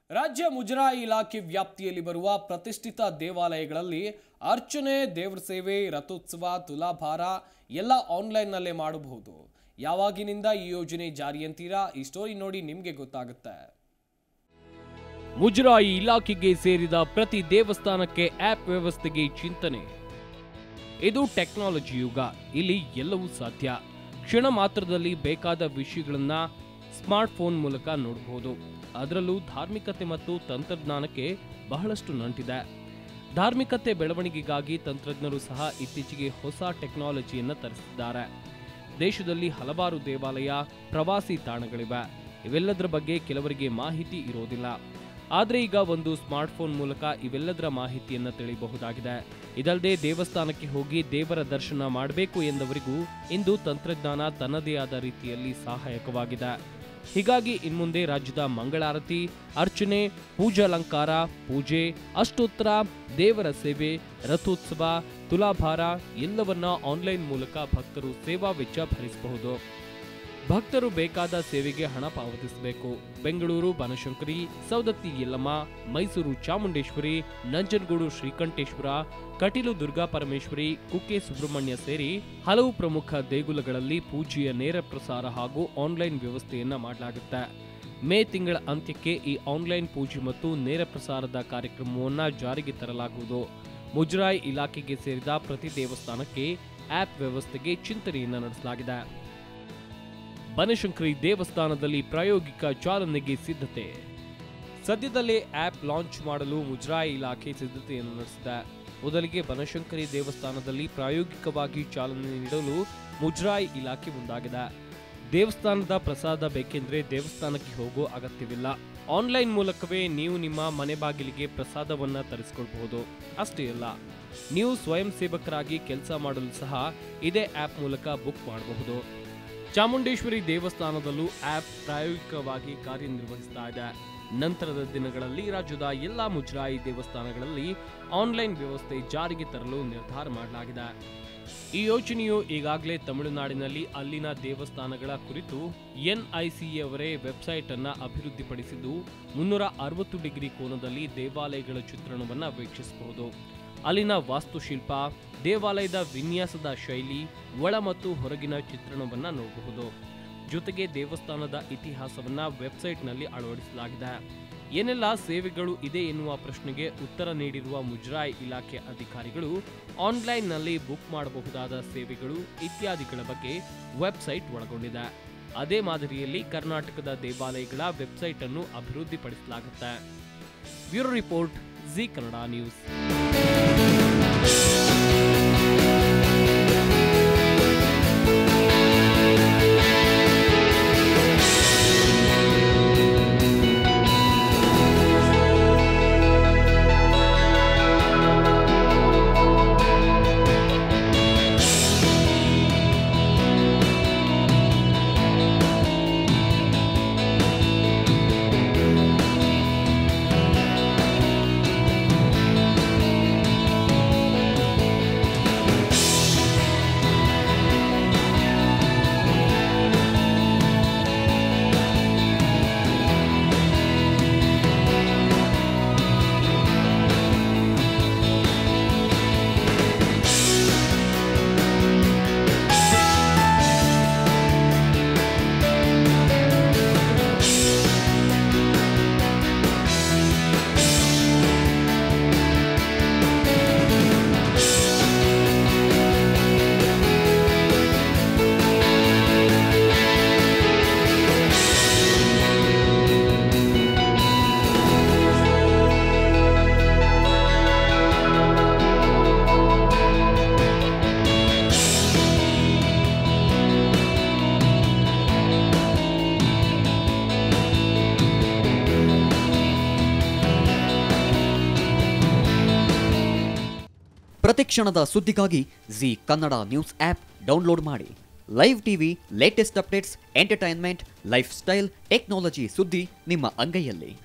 ರಾಜ್ಯ ಮುಜರಾಯಿ ಇಲಾಖೆ ವ್ಯಾಪ್ತಿಯಲ್ಲಿ ಬರುವ ಪ್ರತಿಷ್ಠಿತ ದೇವಾಲಯಗಳಲ್ಲಿ ಅರ್ಚನೆ ದೇವ್ರ ಸೇವೆ ರಥೋತ್ಸವ ತುಲಾಭಾರ ಎಲ್ಲ ಆನ್ಲೈನ್ನಲ್ಲೇ ಮಾಡಬಹುದು ಯಾವಾಗಿನಿಂದ ಈ ಯೋಜನೆ ಜಾರಿ ಅಂತೀರಾ ಈ ಸ್ಟೋರಿ ನೋಡಿ ನಿಮಗೆ ಗೊತ್ತಾಗುತ್ತೆ ಮುಜರಾಯಿ ಇಲಾಖೆಗೆ ಸೇರಿದ ಪ್ರತಿ ದೇವಸ್ಥಾನಕ್ಕೆ ಆಪ್ ವ್ಯವಸ್ಥೆಗೆ ಚಿಂತನೆ ಇದು ಟೆಕ್ನಾಲಜಿ ಯುಗ ಇಲ್ಲಿ ಎಲ್ಲವೂ ಸಾಧ್ಯ ಕ್ಷಣ ಮಾತ್ರದಲ್ಲಿ ಬೇಕಾದ ವಿಷಯಗಳನ್ನ ಸ್ಮಾರ್ಟ್ಫೋನ್ ಮೂಲಕ ನೋಡಬಹುದು ಅದರಲ್ಲೂ ಧಾರ್ಮಿಕತೆ ಮತ್ತು ತಂತ್ರಜ್ಞಾನಕ್ಕೆ ಬಹಳಷ್ಟು ನಂಟಿದೆ ಧಾರ್ಮಿಕತೆ ಬೆಳವಣಿಗೆಗಾಗಿ ತಂತ್ರಜ್ಞರು ಸಹ ಇತ್ತೀಚೆಗೆ ಹೊಸ ಟೆಕ್ನಾಲಜಿಯನ್ನು ತರಿಸಿದ್ದಾರೆ ದೇಶದಲ್ಲಿ ಹಲವಾರು ದೇವಾಲಯ ಪ್ರವಾಸಿ ತಾಣಗಳಿವೆ ಇವೆಲ್ಲದರ ಬಗ್ಗೆ ಕೆಲವರಿಗೆ ಮಾಹಿತಿ ಇರೋದಿಲ್ಲ ಆದರೆ ಈಗ ಒಂದು ಸ್ಮಾರ್ಟ್ಫೋನ್ ಮೂಲಕ ಇವೆಲ್ಲದರ ಮಾಹಿತಿಯನ್ನು ತಿಳಿಯಬಹುದಾಗಿದೆ ಇದಲ್ಲದೆ ದೇವಸ್ಥಾನಕ್ಕೆ ಹೋಗಿ ದೇವರ ದರ್ಶನ ಮಾಡಬೇಕು ಎಂದವರಿಗೂ ಇಂದು ತಂತ್ರಜ್ಞಾನ ತನ್ನದೇ ಆದ ರೀತಿಯಲ್ಲಿ ಸಹಾಯಕವಾಗಿದೆ ಹೀಗಾಗಿ ಇನ್ಮುಂದೆ ರಾಜ್ಯದ ಮಂಗಳಾರತಿ ಅರ್ಚನೆ ಪೂಜಾಲಂಕಾರ ಪೂಜೆ ಅಷ್ಟೋತ್ತರ ದೇವರ ಸೇವೆ ರಥೋತ್ಸವ ತುಲಾಭಾರ ಎಲ್ಲವನ್ನ ಆನ್ಲೈನ್ ಮೂಲಕ ಭಕ್ತರು ಸೇವಾ ವೆಚ್ಚ ಭರಿಸಬಹುದು ಭಕ್ತರು ಬೇಕಾದ ಸೇವೆಗೆ ಹಣ ಪಾವತಿಸಬೇಕು ಬೆಂಗಳೂರು ಬನಶಂಕರಿ ಸೌದತ್ತಿ ಯಲ್ಲಮ್ಮ ಮೈಸೂರು ಚಾಮುಂಡೇಶ್ವರಿ ನಂಜನಗೂಡು ಶ್ರೀಕಂಠೇಶ್ವರ ಕಟೀಲು ದುರ್ಗಾ ಪರಮೇಶ್ವರಿ ಕುಕ್ಕೆ ಸುಬ್ರಹ್ಮಣ್ಯ ಸೇರಿ ಹಲವು ಪ್ರಮುಖ ದೇಗುಲಗಳಲ್ಲಿ ಪೂಜೆಯ ನೇರ ಪ್ರಸಾರ ಹಾಗೂ ಆನ್ಲೈನ್ ವ್ಯವಸ್ಥೆಯನ್ನ ಮಾಡಲಾಗುತ್ತೆ ಮೇ ತಿಂಗಳ ಅಂತ್ಯಕ್ಕೆ ಈ ಆನ್ಲೈನ್ ಪೂಜೆ ಮತ್ತು ನೇರ ಪ್ರಸಾರದ ಕಾರ್ಯಕ್ರಮವನ್ನ ಜಾರಿಗೆ ತರಲಾಗುವುದು ಮುಜರಾಯಿ ಇಲಾಖೆಗೆ ಸೇರಿದ ಪ್ರತಿ ದೇವಸ್ಥಾನಕ್ಕೆ ಆಪ್ ವ್ಯವಸ್ಥೆಗೆ ಚಿಂತನೆಯನ್ನ ನಡೆಸಲಾಗಿದೆ ಬನಶಂಕರಿ ದೇವಸ್ಥಾನದಲ್ಲಿ ಪ್ರಾಯೋಗಿಕ ಚಾಲನೆಗೆ ಸಿದ್ಧತೆ ಸದ್ಯದಲ್ಲೇ ಆಪ್ ಲಾಂಚ್ ಮಾಡಲು ಮುಜರಾಯಿ ಇಲಾಖೆ ಸಿದ್ಧತೆಯನ್ನು ನಡೆಸಿದೆ ಮೊದಲಿಗೆ ಬನಶಂಕರಿ ದೇವಸ್ಥಾನದಲ್ಲಿ ಪ್ರಾಯೋಗಿಕವಾಗಿ ಚಾಲನೆ ನೀಡಲು ಮುಜರಾಯಿ ಇಲಾಖೆ ಮುಂದಾಗಿದೆ ದೇವಸ್ಥಾನದ ಪ್ರಸಾದ ಬೇಕೆಂದ್ರೆ ದೇವಸ್ಥಾನಕ್ಕೆ ಹೋಗೋ ಅಗತ್ಯವಿಲ್ಲ ಆನ್ಲೈನ್ ಮೂಲಕವೇ ನೀವು ನಿಮ್ಮ ಮನೆ ಬಾಗಿಲಿಗೆ ಪ್ರಸಾದವನ್ನ ತರಿಸಿಕೊಳ್ಬಹುದು ಅಷ್ಟೇ ಅಲ್ಲ ನೀವು ಸ್ವಯಂ ಸೇವಕರಾಗಿ ಕೆಲಸ ಮಾಡಲು ಸಹ ಇದೇ ಆಪ್ ಮೂಲಕ ಬುಕ್ ಮಾಡಬಹುದು ಚಾಮುಂಡೇಶ್ವರಿ ದೇವಸ್ಥಾನದಲ್ಲೂ ಆಪ್ ಪ್ರಾಯೋಗಿಕವಾಗಿ ಕಾರ್ಯನಿರ್ವಹಿಸ್ತಾ ಇದೆ ನಂತರದ ದಿನಗಳಲ್ಲಿ ರಾಜ್ಯದ ಎಲ್ಲಾ ಮುಜರಾಯಿ ದೇವಸ್ಥಾನಗಳಲ್ಲಿ ಆನ್ಲೈನ್ ವ್ಯವಸ್ಥೆ ಜಾರಿಗೆ ತರಲು ನಿರ್ಧಾರ ಮಾಡಲಾಗಿದೆ ಈ ಯೋಜನೆಯು ಈಗಾಗಲೇ ತಮಿಳುನಾಡಿನಲ್ಲಿ ಅಲ್ಲಿನ ದೇವಸ್ಥಾನಗಳ ಕುರಿತು ಎನ್ಐಸಿಯವರೇ ವೆಬ್ಸೈಟ್ ಅನ್ನ ಅಭಿವೃದ್ಧಿಪಡಿಸಿದ್ದು ಮುನ್ನೂರ ಅರವತ್ತು ಡಿಗ್ರಿ ಕೋನದಲ್ಲಿ ದೇವಾಲಯಗಳ ಚಿತ್ರಣವನ್ನ ವೀಕ್ಷಿಸಬಹುದು ಅಲ್ಲಿನ ವಾಸ್ತುಶಿಲ್ಪ ದೇವಾಲಯದ ವಿನ್ಯಾಸದ ಶೈಲಿ ಒಳ ಮತ್ತು ಹೊರಗಿನ ಚಿತ್ರಣವನ್ನ ನೋಡಬಹುದು ಜೊತೆಗೆ ದೇವಸ್ಥಾನದ ಇತಿಹಾಸವನ್ನ ವೆಬ್ಸೈಟ್ನಲ್ಲಿ ಅಳವಡಿಸಲಾಗಿದೆ ಏನೆಲ್ಲ ಸೇವೆಗಳು ಇದೆ ಎನ್ನುವ ಪ್ರಶ್ನೆಗೆ ಉತ್ತರ ನೀಡಿರುವ ಮುಜರಾಯಿ ಇಲಾಖೆ ಅಧಿಕಾರಿಗಳು ಆನ್ಲೈನ್ನಲ್ಲಿ ಬುಕ್ ಮಾಡಬಹುದಾದ ಸೇವೆಗಳು ಇತ್ಯಾದಿಗಳ ಬಗ್ಗೆ ವೆಬ್ಸೈಟ್ ಒಳಗೊಂಡಿದೆ ಅದೇ ಮಾದರಿಯಲ್ಲಿ ಕರ್ನಾಟಕದ ದೇವಾಲಯಗಳ ವೆಬ್ಸೈಟ್ ಅನ್ನು ಅಭಿವೃದ್ಧಿಪಡಿಸಲಾಗುತ್ತೆ bureau report Zee Kannada news ಪ್ರತಿಕ್ಷಣದ ಸುದ್ದಿಗಾಗಿ Zee Kannada news app download ಮಾಡಿ live TV latest updates entertainment lifestyle technology ಸುದ್ದಿ ನಿಮ್ಮ ಅಂಗೈಯಲ್ಲಿ